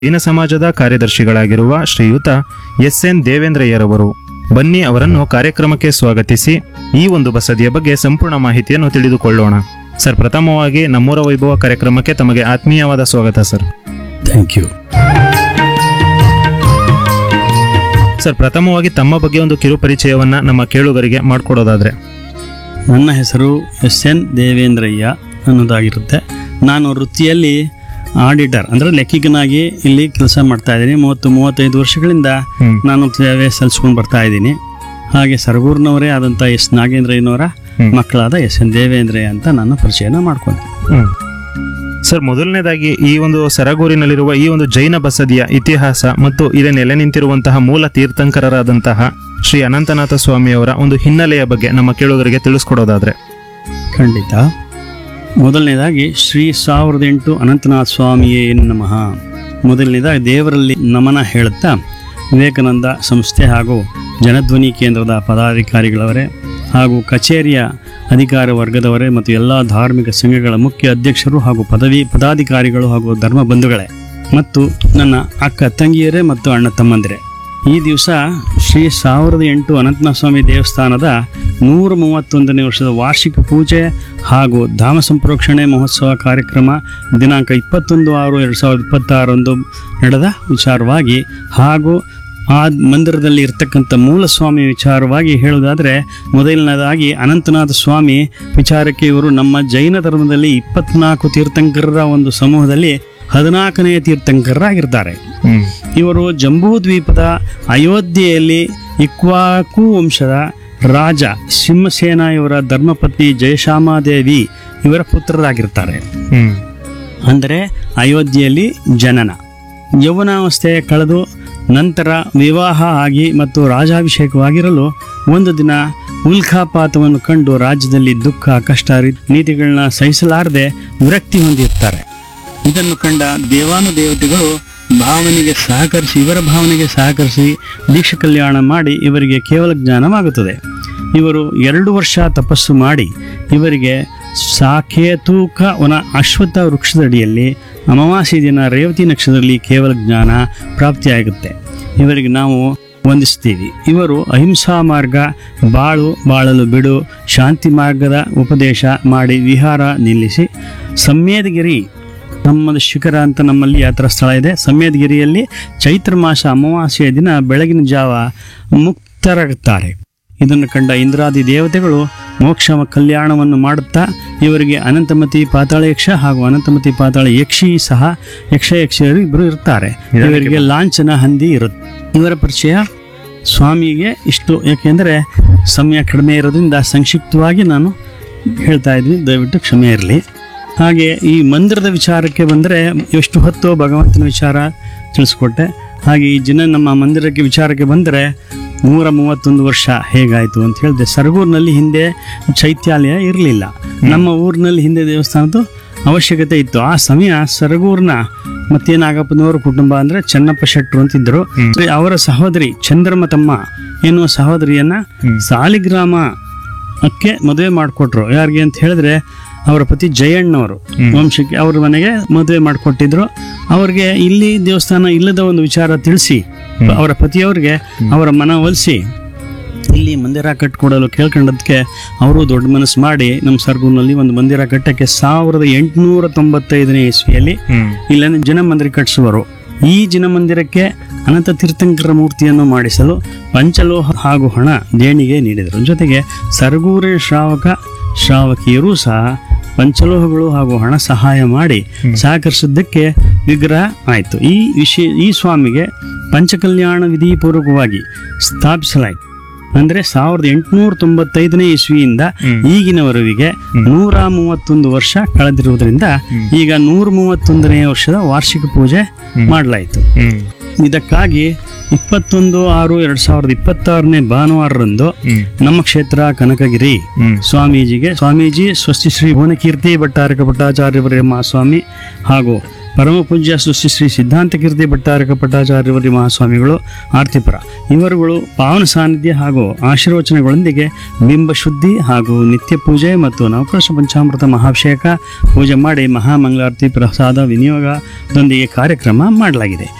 ದೀನ ಸಮಾಜದ ಕಾರ್ಯದರ್ಶಿಗಳಾಗಿರುವ ಶ್ರೀಯುತ S N ದೇವೇಂದ್ರಯ್ಯರವರು ಬನ್ನಿ ಅವರನ್ನು ಕಾರ್ಯಕ್ರಮಕ್ಕೆ ಸ್ವಾಗತಿಸಿ ಈ ಒಂದು ಬಸದಿಯ ಬಗ್ಗೆ ಸಂಪೂರ್ಣ ಮಾಹಿತಿಯನ್ನು ತಿಳಿದುಕೊಳ್ಳೋಣ ಸರ್ ಪ್ರಥಮವಾಗಿ ನಮ್ಮೂರ ವೈಭವ ಕಾರ್ಯಕ್ರಮಕ್ಕೆ ತಮಗೆ ಆತ್ಮೀಯವಾದ ಸ್ವಾಗತ ಸರ್ ಥ್ಯಾಂಕ್ ಯು ಸರ್ ಪ್ರಥಮವಾಗಿ ತಮ್ಮ ಬಗ್ಗೆ ಒಂದು ಕಿರು ಪರಿಚಯವನ್ನ ನಮ್ಮ ಕೇಳುಗರಿಗೆ ಮಾಡಿಕೊಡೋದಾದ್ರೆ ನನ್ನ ಹೆಸರು ಎಸ್ ಎನ್ ದೇವೇಂದ್ರಯ್ಯ ಅನ್ನೋದಾಗಿರುತ್ತೆ ನಾನು ವೃತ್ತಿಯಲ್ಲಿ ಆಡಿಟರ್ ಅಂದರೆ ಲೆಕ್ಕಿಗನಾಗಿ ಇಲ್ಲಿ ಕೆಲಸ ಮಾಡ್ತಾ ಇದ್ದೀನಿ ಮೂವತ್ತು ಮೂವತ್ತೈದು ವರ್ಷಗಳಿಂದ ಹ್ಮ್. ನಾನು ಸೇವೆ ಸಲ್ಲಿಸ್ಕೊಂಡು ಬರ್ತಾ ಇದ್ದೀನಿ ಹಾಗೆ ಸರಗೂರಿನವರೇ ಆದಂಥ ಎಸ್ ನಾಗೇಂದ್ರಯ್ಯನವರ ಹ್ಮ್. ಮಕ್ಕಳಾದ ಎಸ್ ಎನ್ ದೇವೇಂದ್ರಯ್ಯ ಅಂತ ನಾನು ಪರಿಚಯನ ಮಾಡ್ಕೊಂಡೆ ಹ್ಮ್. ಸರ್ ಮೊದಲನೇದಾಗಿ ಈ ಒಂದು ಸರಗೂರಿನಲ್ಲಿರುವ ಈ ಒಂದು ಜೈನ ಬಸದಿಯ ಇತಿಹಾಸ ಮತ್ತು ಇಲ್ಲಿ ನೆಲೆ ನಿಂತಿರುವಂತಹ ಮೂಲ ತೀರ್ಥಂಕರರಾದಂತಹ ಶ್ರೀ ಅನಂತನಾಥ ಸ್ವಾಮಿಯವರ ಒಂದು ಹಿನ್ನೆಲೆಯ ಬಗ್ಗೆ ನಮ್ಮ ಕೇಳುಗರಿಗೆ ತಿಳಿಸ್ಕೊಡೋದಾದ್ರೆ ಖಂಡಿತ ಮೊದಲನೇದಾಗಿ ಶ್ರೀ ಸಾವಿರದ ಎಂಟು ಅನಂತನಾಥ ಸ್ವಾಮಿಯೇ ನಮಃ ಮೊದಲನೇದಾಗಿ ದೇವರಲ್ಲಿ ನಮನ ಹೇಳುತ್ತಾ ವಿವೇಕಾನಂದ ಸಂಸ್ಥೆ ಹಾಗೂ ಜನಧ್ವನಿ ಕೇಂದ್ರದ ಪದಾಧಿಕಾರಿಗಳವರೇ ಹಾಗೂ ಕಚೇರಿಯ ಅಧಿಕಾರ ವರ್ಗದವರೇ ಮತ್ತು ಎಲ್ಲ ಧಾರ್ಮಿಕ ಸಂಘಗಳ ಮುಖ್ಯ ಅಧ್ಯಕ್ಷರು ಹಾಗೂ ಪದವಿ ಪದಾಧಿಕಾರಿಗಳು ಹಾಗೂ ಧರ್ಮ ಬಂಧುಗಳೇ ಮತ್ತು ನನ್ನ ಅಕ್ಕ ತಂಗಿಯರೇ ಮತ್ತು ಅಣ್ಣ ತಮ್ಮಂದಿರೇ ಈ ದಿವಸ ಶ್ರೀ ಸಾವಿರದ ಎಂಟು ಅನಂತನಾಥ ಸ್ವಾಮಿ ದೇವಸ್ಥಾನದ ನೂರ ಮೂವತ್ತೊಂದನೇ ವರ್ಷದ ವಾರ್ಷಿಕ ಪೂಜೆ ಹಾಗೂ ಧಾಮ ಸಂಪ್ರೋಕ್ಷಣೆ ಮಹೋತ್ಸವ ಕಾರ್ಯಕ್ರಮ ದಿನಾಂಕ ಇಪ್ಪತ್ತೊಂದು ಆರು ಎರಡು ಸಾವಿರದ ಇಪ್ಪತ್ತಾರರಂದು ನಡೆದ ವಿಚಾರವಾಗಿ ಹಾಗೂ ಆ ಮಂದಿರದಲ್ಲಿ ಇರ್ತಕ್ಕಂಥ ಮೂಲ ಸ್ವಾಮಿ ವಿಚಾರವಾಗಿ ಹೇಳುವುದಾದರೆ ಮೊದಲನೇದಾಗಿ ಅನಂತನಾಥ ಸ್ವಾಮಿ ವಿಚಾರಕ್ಕೆ ಇವರು ನಮ್ಮ ಜೈನ ಧರ್ಮದಲ್ಲಿ ಇಪ್ಪತ್ನಾಲ್ಕು ತೀರ್ಥಂಕರರ ಒಂದು ಸಮೂಹದಲ್ಲಿ ಹದಿನಾಲ್ಕನೆಯ ತೀರ್ಥಂಕರರಾಗಿರ್ತಾರೆ ಹ್ಮ್ ಇವರು ಜಂಬೂ ದ್ವೀಪದ ಅಯೋಧ್ಯೆಯಲ್ಲಿ ಇಕ್ವಾಕು ವಂಶದ ರಾಜ ಸಿಂಹಸೇನ ಇವರ ಧರ್ಮಪತ್ನಿ ಜಯಶಾಮಾದೇವಿ ಇವರ ಪುತ್ರರಾಗಿರ್ತಾರೆ ಹ್ಮ್ ಅಂದರೆ ಅಯೋಧ್ಯೆಯಲ್ಲಿ ಜನನ ಯೌವನಾವಸ್ಥೆ ಕಳೆದು ನಂತರ ವಿವಾಹ ಆಗಿ ಮತ್ತು ರಾಜಾಭಿಷೇಕವಾಗಿರಲು ಒಂದು ದಿನ ಉಲ್ಕಾಪಾತವನ್ನು ಕಂಡು ರಾಜ್ಯದಲ್ಲಿ ದುಃಖ ಕಷ್ಟ ರಿ- ನೀತಿಗಳನ್ನ ಸಹಿಸಲಾರದೆ ವಿರಕ್ತಿ ಹೊಂದಿರ್ತಾರೆ ಇದನ್ನು ಕಂಡ ದೇವಾನುದೇವತೆಗಳು ಭಾವನೆಗೆ ಸಹಕರಿಸಿ ಇವರ ಭಾವನೆಗೆ ಸಹಕರಿಸಿ ದೀಕ್ಷ ಕಲ್ಯಾಣ ಮಾಡಿ ಇವರಿಗೆ ಕೇವಲ ಜ್ಞಾನವಾಗುತ್ತದೆ ಇವರು ಎರಡು ವರ್ಷ ತಪಸ್ಸು ಮಾಡಿ ಇವರಿಗೆ ಸಾಕೇತೂಕ ವನ ಅಶ್ವತ್ಥ ವೃಕ್ಷದಡಿಯಲ್ಲಿ ಅಮಾವಾಸ್ಯ ದಿನ ರೇವತಿ ನಕ್ಷತ್ರದಲ್ಲಿ ಕೇವಲ ಜ್ಞಾನ ಪ್ರಾಪ್ತಿಯಾಗುತ್ತೆ ಇವರಿಗೆ ನಾವು ವಂದಿಸ್ತೀವಿ ಇವರು ಅಹಿಂಸಾ ಮಾರ್ಗ ಬಾಳು ಬಾಳಲು ಬಿಡು ಶಾಂತಿ ಮಾರ್ಗದ ಉಪದೇಶ ಮಾಡಿ ವಿಹಾರ ನಿಲ್ಲಿಸಿ ಸಮ್ಮೇದಗಿರಿ ನಮ್ಮದು ಶಿಖರ ಅಂತ ನಮ್ಮಲ್ಲಿ ಯಾತ್ರಾ ಸ್ಥಳ ಇದೆ ಸಮ್ಮೇದಗಿರಿಯಲ್ಲಿ ಚೈತ್ರ ಮಾಸ ಅಮಾವಾಸ್ಯೆಯ ದಿನ ಬೆಳಗಿನ ಜಾವ ಮುಕ್ತರಾಗುತ್ತಾರೆ ಇದನ್ನು ಕಂಡ ಇಂದ್ರಾದಿ ದೇವತೆಗಳು ಮೋಕ್ಷ ಕಲ್ಯಾಣವನ್ನು ಮಾಡುತ್ತಾ ಇವರಿಗೆ ಅನಂತಮತಿ ಪಾತಾಳ ಯಕ್ಷ ಹಾಗೂ ಅನಂತಮತಿ ಪಾತಾಳ ಯಕ್ಷಿ ಸಹ ಯಕ್ಷ ಯಕ್ಷಿಯರು ಇಬ್ಬರು ಇರ್ತಾರೆ ಇವರಿಗೆ ಲಾಂಛನ ಹಂದಿ ಇರುತ್ತೆ ಇವರ ಪರಿಚಯ ಸ್ವಾಮಿಗೆ ಇಷ್ಟು ಯಾಕೆಂದರೆ ಸಮಯ ಕಡಿಮೆ ಇರೋದ್ರಿಂದ ಸಂಕ್ಷಿಪ್ತವಾಗಿ ನಾನು ಹೇಳ್ತಾ ಇದ್ದೀನಿ ದಯವಿಟ್ಟು ಕ್ಷಮೆ ಇರಲಿ ಹಾಗೆ ಈ ಮಂದಿರದ ವಿಚಾರಕ್ಕೆ ಬಂದರೆ ಎಷ್ಟು ಹೊತ್ತು ಭಗವಂತನ ವಿಚಾರ ತಿಳಿಸ್ಕೊಟ್ಟೆ ಹಾಗೆ ಈ ಜನ ನಮ್ಮ ಮಂದಿರಕ್ಕೆ ವಿಚಾರಕ್ಕೆ ಬಂದರೆ ನೂರ ಮೂವತ್ತೊಂದು ವರ್ಷ ಹೇಗಾಯಿತು ಅಂತ ಹೇಳಿದೆ ಸರಗೂರಿನಲ್ಲಿ ಹಿಂದೆ ಚೈತ್ಯಾಲಯ ಇರಲಿಲ್ಲ ನಮ್ಮ ಊರಿನಲ್ಲಿ ಹಿಂದೆ ದೇವಸ್ಥಾನದ ಅವಶ್ಯಕತೆ ಇತ್ತು ಆ ಸಮಯ ಸರಗೂರಿನ ಮತ್ತೇ ನಾಗಪ್ಪನವರ ಕುಟುಂಬ ಅಂದರೆ ಚೆನ್ನಪ್ಪ ಶೆಟ್ರು ಅಂತಿದ್ದರು ಅವರ ಸಹೋದರಿ ಚಂದ್ರಮ್ಮ ತಮ್ಮ ಎನ್ನುವ ಸಹೋದರಿಯನ್ನ ಸಾಲಿಗ್ರಾಮ ಅಕ್ಕೆ ಮದುವೆ ಮಾಡಿಕೊಟ್ರು ಯಾರಿಗೆ ಅಂತ ಹೇಳಿದ್ರೆ ಅವರ ಪತಿ ಜಯಣ್ಣವರು ವಂಶಕ್ಕೆ ಅವ್ರ ಮನೆಗೆ ಮದುವೆ ಮಾಡಿಕೊಟ್ಟಿದ್ರು ಅವ್ರಿಗೆ ಇಲ್ಲಿ ದೇವಸ್ಥಾನ ಇಲ್ಲದ ಒಂದು ವಿಚಾರ ತಿಳಿಸಿ ಅವರ ಪತಿಯವರಿಗೆ ಅವರ ಮನವೊಲಿಸಿ ಇಲ್ಲಿ ಮಂದಿರ ಕಟ್ಕೊಡಲು ಕೇಳ್ಕೊಂಡದಕ್ಕೆ ಅವರು ದೊಡ್ಡ ಮನಸ್ಸು ಮಾಡಿ ನಮ್ಮ ಸರ್ಗೂರಿನಲ್ಲಿ ಒಂದು ಮಂದಿರ ಕಟ್ಟಕ್ಕೆ ಸಾವಿರದ ಎಂಟುನೂರ ತೊಂಬತ್ತೈದನೇ ಇಸ್ವಿಯಲ್ಲಿ ಹ್ಮ್ ಇಲ್ಲೇ ಜನಮಂದಿರ ಕಟ್ಟಿಸುವರು ಈ ಜನಮಂದಿರಕ್ಕೆ ಅನಂತ ತೀರ್ಥಂಕರ ಮೂರ್ತಿಯನ್ನು ಮಾಡಿಸಲು ಪಂಚಲೋಹ ಹಾಗೂ ಹಣ ದೇಣಿಗೆ ನೀಡಿದರು ಜೊತೆಗೆ ಸರಗೂರಿನ ಶ್ರಾವಕ ಶ್ರಾವಕಿಯರೂ ಸಹ ಪಂಚಲೋಹಗಳು ಹಾಗೂ ಹಣ ಸಹಾಯ ಮಾಡಿ ಸಹಕರಿಸಿದ್ದಕ್ಕೆ ವಿಗ್ರಹ ಆಯಿತು ಈ ವಿಷಯ ಈ ಸ್ವಾಮಿಗೆ ಪಂಚಕಲ್ಯಾಣ ವಿಧಿಪೂರ್ವಕವಾಗಿ ಸ್ಥಾಪಿಸಲಾಯಿತು ಅಂದರೆ ಸಾವಿರದ ಎಂಟುನೂರ ತೊಂಬತ್ತೈದನೇ ಇಸ್ವಿಯಿಂದ ಈಗಿನವರೆಗೆ ನೂರ ಮೂವತ್ತೊಂದು ವರ್ಷ ಕಳೆದಿರುವುದರಿಂದ ಈಗ ನೂರ ಮೂವತ್ತೊಂದನೇ ವರ್ಷದ ವಾರ್ಷಿಕ ಪೂಜೆ ಮಾಡಲಾಯಿತು ಹ್ಮ್ ಇದಕ್ಕಾಗಿ ಇಪ್ಪತ್ತೊಂದು ಆರು ಎರಡ್ ಸಾವಿರದ ಇಪ್ಪತ್ತಾರನೇ ಭಾನುವಾರರಂದು ಹ್ಮ್ ನಮ್ಮ ಕ್ಷೇತ್ರ ಕನಕಗಿರಿ ಹ್ಮ್ ಸ್ವಾಮೀಜಿಗೆ ಸ್ವಾಮೀಜಿ ಸ್ವಸ್ತಿ ಶ್ರೀ ಭುವನಕೀರ್ತಿ ಭಟ್ಟಾರಕ ಭಟ್ಟಾಚಾರ್ಯವರ ಮಹಾಸ್ವಾಮಿ ಹಾಗೂ ಪರಮ ಪೂಜ್ಯ ಶ್ರೀ ಶ್ರೀ ಸಿದ್ಧಾಂತ ಕೀರ್ತಿ ಭಟ್ಟಾರಕ ಪಟ್ಟಾಚಾರ್ಯವರಿ ಮಹಾಸ್ವಾಮಿಗಳು ಆರ್ತಿಪುರ ಇವರುಗಳು ಪಾವನ ಸಾನ್ನಿಧ್ಯ ಹಾಗೂ ಆಶೀರ್ವಚನಗಳೊಂದಿಗೆ ಬಿಂಬ ಶುದ್ಧಿ ಹಾಗೂ ನಿತ್ಯ ಪೂಜೆ ಮತ್ತು ನವಕರ್ಷ ಪಂಚಾಮೃತ ಮಹಾಭಿಷೇಕ ಪೂಜೆ ಮಾಡಿ ಮಹಾಮಂಗಳಾರತಿ ಪ್ರಸಾದ ವಿನಿಯೋಗದೊಂದಿಗೆ ಕಾರ್ಯಕ್ರಮ ಮಾಡಲಾಗಿದೆ